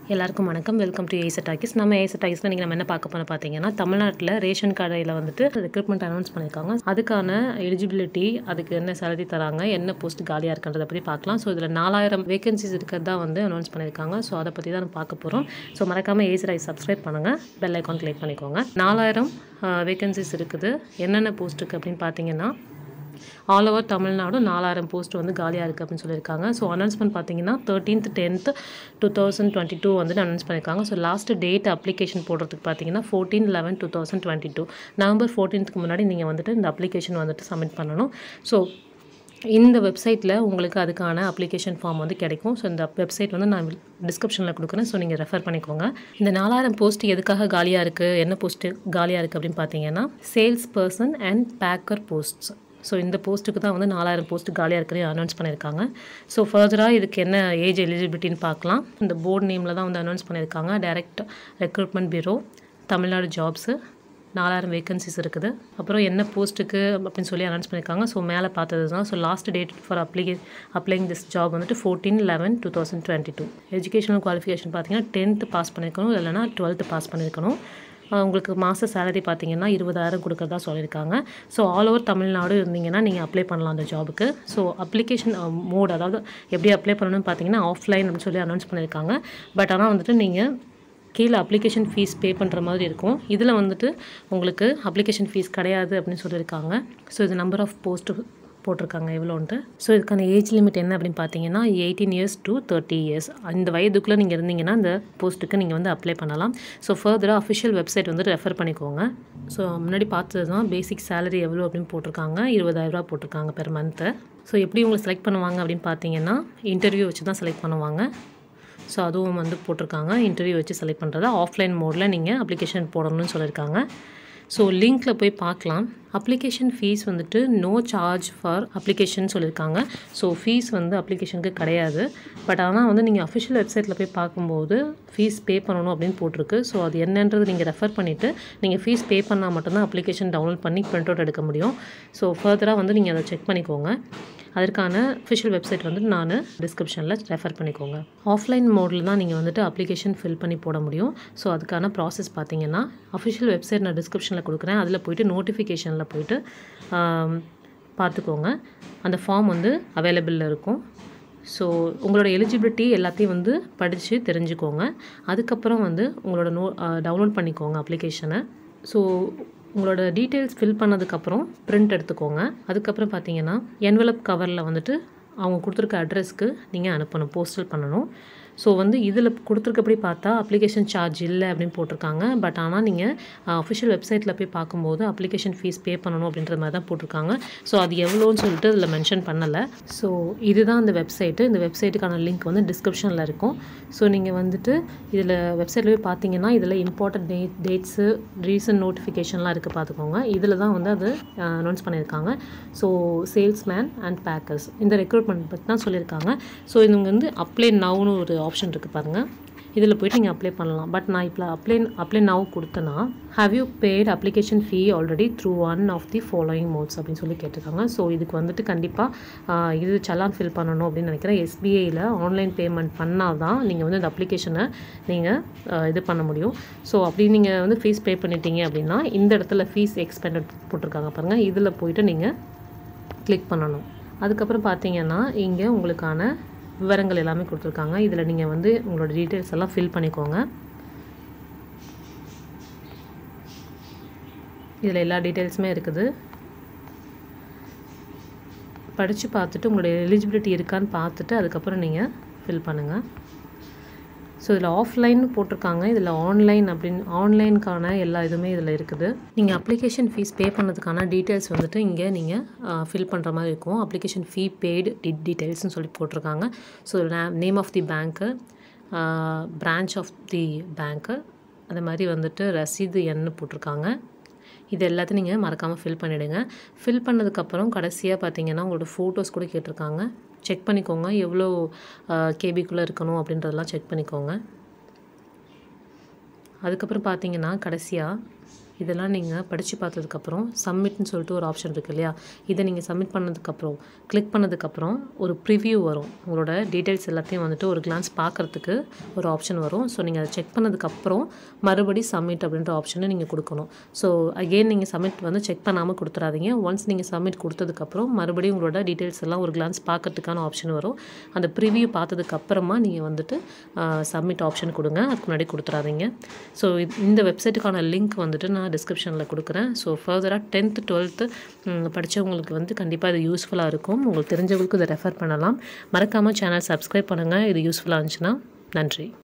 எல்லாருக்கும் வணக்கம் welcome to ஏசட் talkies நம்ம ஏசட் டாக்கிஸில் நீங்கள் நம்ம என்ன பார்க்க போகிறோம் பார்த்தீங்கன்னா தமிழ்நாட்டில் ரேஷன் கடையில் வந்துட்டு ரெக்ரூட்மெண்ட் அனௌன்ஸ் பண்ணியிருக்காங்க அதுக்கான எலிஜிபிலிட்டி அதுக்கு என்ன சேலரி தராங்க என்ன போஸ்ட் காலியாக இருக்குன்றதை பற்றி பார்க்கலாம் ஸோ இதில் நாலாயிரம் வேகன்சிஸ் இருக்கிறதா வந்து அனௌன்ஸ் பண்ணியிருக்காங்க ஸோ அதை பற்றி தான் நம்ம பார்க்க போகிறோம் ஸோ மறக்காமல் ஏசட் ஐ சப்ஸ்கிரைப் பண்ணுங்கள் பெல் ஐக்கான் கிளிக் பண்ணிக்கோங்க நாலாயிரம் வேகன்சிஸ் இருக்குது என்னென்ன போஸ்ட்டுக்கு அப்படின்னு பார்த்தீங்கன்னா ஆல் ஓவர் தமிழ்நாடு நாலாயிரம் போஸ்ட் வந்து காலியாக இருக்குது அப்படின்னு சொல்லியிருக்காங்க ஸோ அனௌன்ஸ்மெண்ட் பார்த்தீங்கன்னா thirteenth tenth two thousand twenty two வந்து அனௌன்ஸ் பண்ணியிருக்காங்க ஸோ லாஸ்ட் டேட் அப்ளிகேஷன் போடுறதுக்கு பார்த்தீங்கன்னா fourteen eleven two thousand twenty two November ஃபோர்டீன்த்துக்கு முன்னாடி நீங்கள் வந்துட்டு இந்த அப்ளிகேஷன் வந்துட்டு சப்மிட் பண்ணணும் ஸோ இந்த வெப்சைட்டில் உங்களுக்கு அதுக்கான அப்ளிகேஷன் ஃபார்ம் வந்து கிடைக்கும் ஸோ இந்த வெப்சைட் வந்து நான் டிஸ்கிரிப்ஷனில் கொடுக்குறேன் ஸோ நீங்கள் ரெஃபர் பண்ணிக்கோங்க இந்த நாலாயிரம் போஸ்ட் எதுக்காக காலியாக இருக்குது என்ன போஸ்ட்டு காலியாக இருக்குது அப்படின்னு பார்த்தீங்கன்னா sales person and packer posts so இந்த போஸ்ட்டுக்கு தான் வந்து நாலாயிரம் போஸ்ட் காலியாக இருக்கிறது அனௌன்ஸ் பண்ணியிருக்காங்க ஸோ ஃபர்தராக இதுக்கு என்ன ஏஜ் எலிஜிபிலிட்டின்னு பார்க்கலாம் இந்த போர்டு நேமில் தான் வந்து அனௌன்ஸ் பண்ணியிருக்காங்க direct recruitment bureau Tamil Nadu jobs நாலாயிரம் வேகன்சிஸ் இருக்குது அப்புறம் என்ன போஸ்ட்டுக்கு அப்படின்னு சொல்லி அனௌன்ஸ் பண்ணியிருக்காங்க ஸோ மேலே பார்த்தது தான் ஸோ லாஸ்ட் டேட் ஃபார் அப்ளிகே அப்ளைங் திஸ் ஜாப் வந்துட்டு fourteen eleven two thousand twenty two educational qualification பார்த்தீங்கன்னா டென்த்து பாஸ் பண்ணியிருக்கணும் இல்லைனா டுவெல்த்து பாஸ் பண்ணியிருக்கணும் உங்களுக்கு மாத சேலரி பார்த்தீங்கன்னா இருபதாயிரம் கொடுக்குறதா சொல்லியிருக்காங்க ஸோ ஆல் ஓவர் தமிழ்நாடு இருந்தீங்கன்னா நீங்கள் அப்ளை பண்ணலாம் அந்த ஜாபுக்கு ஸோ அப்ளிகேஷன் மோட் அதாவது எப்படி அப்ளை பண்ணணும்னு பார்த்தீங்கன்னா ஆஃப்லைன் அப்படின்னு சொல்லி அனௌன்ஸ் பண்ணியிருக்காங்க பட் ஆனால் வந்துட்டு நீங்கள் கீழே அப்ளிகேஷன் ஃபீஸ் பே பண்ணுற மாதிரி இருக்கும் இதில் வந்துட்டு உங்களுக்கு அப்ளிகேஷன் ஃபீஸ் கிடையாது அப்படின்னு சொல்லியிருக்காங்க ஸோ இது நம்பர் ஆஃப் போஸ்ட்டு போட்டிருக்காங்க எவ்வளோன்ட்டு ஸோ இதுக்கான ஏஜ் லிமிட் என்ன அப்படின்னு பார்த்தீங்கன்னா eighteen years to thirty years அந்த வயதுக்குள்ளே நீங்கள் இருந்தீங்கன்னா அந்த போஸ்ட்டுக்கு நீங்கள் வந்து அப்ளை பண்ணலாம் ஸோ ஃபர்தராக அஃபிஷியல் வெப்சைட் வந்து ரெஃபர் பண்ணிக்கோங்க ஸோ முன்னாடி பார்த்தது தான் பேசிக் சேலரி எவ்வளோ அப்படின்னு போட்டிருக்காங்க இருபதாயிரரூபா போட்டிருக்காங்க பெர் மந்த்து ஸோ எப்படி உங்களை செலக்ட் பண்ணுவாங்க அப்படின்னு பார்த்தீங்கன்னா இன்டர்வியூ வச்சு தான் செலக்ட் பண்ணுவாங்க ஸோ அதுவும் வந்து போட்டிருக்காங்க இன்டர்வியூ வச்சு செலக்ட் பண்ணுறதா ஆஃப்லைன் மோடில் நீங்கள் அப்ளிகேஷன் போடணும்னு சொல்லியிருக்காங்க ஸோ லிங்க்கில் போய் பார்க்கலாம் அப்ளிகேஷன் ஃபீஸ் வந்துட்டு நோ சார்ஜ் ஃபார் அப்ளிகேஷன் சொல்லியிருக்காங்க ஸோ ஃபீஸ் வந்து அப்ளிகேஷனுக்கு கிடையாது பட் ஆனால் வந்து நீங்கள் அஃபிஷியல் வெப்சைட்டில் போய் பார்க்கும்போது ஃபீஸ் பே பண்ணணும் அப்படின்னு போட்டிருக்கு ஸோ அது என்னன்றது நீங்கள் ரெஃபர் பண்ணிவிட்டு நீங்கள் ஃபீஸ் பே பண்ணால் மட்டும்தான் அப்ளிகேஷன் டவுன்லோட் பண்ணி பிரிண்ட் அவுட் எடுக்க முடியும் ஸோ ஃபர்தராக வந்து நீங்கள் அதை செக் பண்ணிக்கோங்க அதற்கான அஃபிஷியல் வெப்சைட் வந்து நான் டிஸ்கிரிப்ஷனில் ரெஃபர் பண்ணிக்கோங்க ஆஃப்லைன் மோடில் தான் நீங்கள் வந்துட்டு அப்ளிகேஷன் ஃபில் பண்ணி போட முடியும் ஸோ அதுக்கான ப்ராசஸ் பார்த்தீங்கன்னா அஃபிஷியல் வெப்சைட் நான் டிஸ்கிரிப்ஷனில் கொடுக்குறேன் அதில் போய்ட்டு நோட்டிஃபிகேஷனில் போய்ட்டு பார்த்துக்கோங்க அந்த ஃபார்ம் வந்து அவைலபிளில் இருக்கும் ஸோ உங்களோட எலிஜிபிலிட்டி எல்லாத்தையும் வந்து படித்து தெரிஞ்சுக்கோங்க அதுக்கப்புறம் வந்து உங்களோட நோ டவுன்லோட் பண்ணிக்கோங்க அப்ளிகேஷனை ஸோ உங்களோட டீட்டெயில்ஸ் ஃபில் பண்ணதுக்கப்புறம் பிரிண்ட் எடுத்துக்கோங்க அதுக்கப்புறம் பார்த்தீங்கன்னா என்வலப் கவரில் வந்துட்டு அவங்க கொடுத்துருக்க அட்ரஸ்க்கு நீங்கள் அனுப்பணும் போஸ்டல் பண்ணணும் ஸோ வந்து இதில் கொடுத்துருக்கப்படி பார்த்தா அப்ளிகேஷன் சார்ஜ் இல்லை அப்படின்னு போட்டிருக்காங்க பட் ஆனால் நீங்கள் அஃபிஷியல் வெப்சைட்டில் போய் பார்க்கும்போது அப்ளிகேஷன் ஃபீஸ் பே பண்ணணும் அப்படின்ற மாதிரி தான் போட்டிருக்காங்க ஸோ அது எவ்வளோன்னு சொல்லிட்டு இதில் மென்ஷன் பண்ணலை ஸோ இதுதான் இந்த வெப்சைட்டு இந்த வெப்சைட்டுக்கான லிங்க் வந்து டிஸ்கிரிப்ஷனில் இருக்கும் ஸோ நீங்கள் வந்துட்டு இதில் வெப்சைட்டில் போய் பார்த்தீங்கன்னா இதில் இம்பார்ட்டன்ட் டேட் டேட்ஸு ரீசன்ட் நோட்டிஃபிகேஷன்லாம் இருக்குது பார்த்துக்கோங்க இதில் தான் வந்து அது அனௌன்ஸ் பண்ணியிருக்காங்க ஸோ சேல்ஸ்மேன் அண்ட் பேக்கர்ஸ் இந்த ரெக்ரூட்மெண்ட் பற்றி தான் சொல்லியிருக்காங்க ஸோ இவங்க வந்து அப்ளை நவுன்னு ஒரு ஆப்ஷன் இருக்குது பாருங்கள் இதில் போய்ட்டு நீங்கள் அப்ளை பண்ணலாம் பட் நான் இப்போ அப்ளை அப்ளை நவ் கொடுத்தேன்னா have you paid application fee already through one of the following modes அப்படின்னு சொல்லி கேட்டிருக்காங்க ஸோ இதுக்கு வந்துட்டு கண்டிப்பாக இது சலான் ஃபில் பண்ணணும் அப்படின்னு நினைக்கிறேன் எஸ்பிஐயில் ஆன்லைன் பேமெண்ட் பண்ணால் தான் நீங்கள் வந்து இந்த அப்ளிகேஷனை நீங்கள் இது பண்ண முடியும் ஸோ அப்படி நீங்கள் வந்து ஃபீஸ் பே பண்ணிட்டீங்க அப்படின்னா இந்த இடத்துல ஃபீஸ் எக்ஸ்பெண்டட் போட்டிருக்காங்க பாருங்கள் இதில் போயிட்டு நீங்கள் கிளிக் பண்ணணும் அதுக்கப்புறம் பார்த்தீங்கன்னா இங்கே உங்களுக்கான விவரங்கள் எல்லாமே கொடுத்துருக்காங்க இதில் நீங்கள் வந்து உங்களோட டீட்டெயில்ஸ் எல்லாம் ஃபில் பண்ணிக்கோங்க இதில் எல்லா டீட்டெயில்ஸுமே இருக்குது படித்து பார்த்துட்டு உங்களோட எலிஜிபிலிட்டி இருக்கான்னு பார்த்துட்டு அதுக்கப்புறம் நீங்கள் ஃபில் பண்ணுங்கள் ஸோ இதில் ஆஃப்லைன் போட்டிருக்காங்க இதில் ஆன்லைன் அப்படின்னு ஆன்லைனுக்கான எல்லா இதுவுமே இதில் இருக்குது நீங்கள் அப்ளிகேஷன் ஃபீஸ் பே பண்ணதுக்கான டீட்டெயில்ஸ் வந்துட்டு இங்கே நீங்கள் ஃபில் பண்ணுற மாதிரி இருக்கும் அப்ளிகேஷன் ஃபீ பெய்டு டி டீட்டெயில்ஸ்னு சொல்லி போட்டிருக்காங்க so name of the bank branch of the bank அது மாதிரி வந்துட்டு ரசீது எண்ணு போட்டிருக்காங்க இது எல்லாத்தையும் நீங்கள் மறக்காமல் ஃபில் பண்ணிவிடுங்க ஃபில் பண்ணதுக்கப்புறம் கடைசியாக பார்த்தீங்கன்னா உங்களோட ஃபோட்டோஸ் கூட கேட்டிருக்காங்க செக் பண்ணிக்கோங்க எவ்வளோ கேபிக்குள்ளே இருக்கணும் அப்படின்றதெல்லாம் செக் பண்ணிக்கோங்க அதுக்கப்புறம் பார்த்தீங்கன்னா கடைசியாக இதெல்லாம் நீங்கள் படித்து பார்த்ததுக்கப்புறம் சப்மிட்னு சொல்லிட்டு ஒரு ஆப்ஷன் இருக்குது இல்லையா இதை நீங்கள் சப்மிட் பண்ணதுக்கப்புறம் கிளிக் பண்ணதுக்கப்புறம் ஒரு ப்ரிவ்யூ வரும் உங்களோட டீட்டெயில்ஸ் எல்லாத்தையும் வந்துட்டு ஒரு கிளான்ஸ் பார்க்குறதுக்கு ஒரு ஆப்ஷன் வரும் ஸோ நீங்கள் அதை செக் பண்ணதுக்கப்புறம் மறுபடி சப்மிட் அப்படின்ற ஆப்ஷனை நீங்கள் கொடுக்கணும் ஸோ அகெயின் நீங்கள் சப்மிட் வந்து செக் பண்ணாமல் கொடுத்துறாதீங்க ஒன்ஸ் நீங்கள் சப்மிட் கொடுத்ததுக்கப்புறம் மறுபடியும் உங்களோட டீட்டெயில்ஸ் எல்லாம் ஒரு கிளான்ஸ் பார்க்கறதுக்கான ஆப்ஷன் வரும் அந்த ப்ரிவ்யூ பார்த்ததுக்கப்புறமா நீங்கள் வந்துட்டு சப்மிட் ஆப்ஷன் கொடுங்க அதுக்கு முன்னாடி கொடுத்துறாதீங்க ஸோ இந்த வெப்சைட்டுக்கான லிங்க் வந்துட்டு நான் டிஸ்கிரிப்ஷனில் கொடுக்குறேன் ஸோ ஃபர்தராக டென்த்து டுவெல்த்து படித்தவங்களுக்கு வந்து கண்டிப்பாக இது யூஸ்ஃபுல்லாக இருக்கும் உங்களுக்கு தெரிஞ்சவங்களுக்கு இதை ரெஃபர் பண்ணலாம் மறக்காமல் சேனல் சப்ஸ்கிரைப் பண்ணுங்கள் இது யூஸ்ஃபுல்லாக இருந்துச்சுன்னா நன்றி